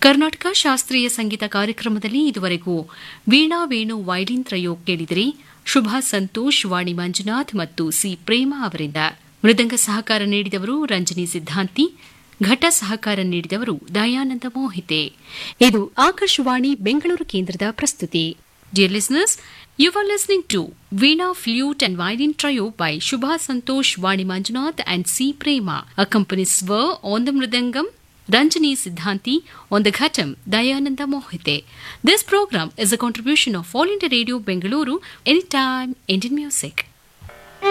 ಕರ್ನಾಟಕ ಶಾಸ್ತ್ರೀಯ ಸಂಗೀತ ಕಾರ್ಯಕ್ರಮದಲ್ಲಿ ಇದುವರೆಗೂ ವೀಣಾ ವೇಣು ವೈಲಿನ್ ತ್ರಯೋ ಕೇಳಿದಿರಿ ಶುಭಾ ಸಂತೋಷ್ ವಾಣಿ ಮಂಜುನಾಥ್ ಮತ್ತು ಸಿ ಪ್ರೇಮ ಅವರಿಂದ ಮೃದಂಗ ಸಹಕಾರ ನೀಡಿದವರು ರಂಜನಿ ಸಿದ್ದಾಂತಿ ಘಟ ಸಹಕಾರ ನೀಡಿದವರು ದಯಾನಂದ ಮೋಹಿತೆ ಇದು ಆಕಾಶವಾಣಿ ಬೆಂಗಳೂರು ಕೇಂದ್ರದ ಪ್ರಸ್ತುತಿ dear listeners you are listening to veena flute and violin trio by Shubha Santosh Vani Manjunath and C Prema accompanies uh on the mridangam Ranjani Siddhanti on the Ghatam Dayananda Mohite. This program is a contribution of All India Radio Bengaluru, Anytime Indian Music.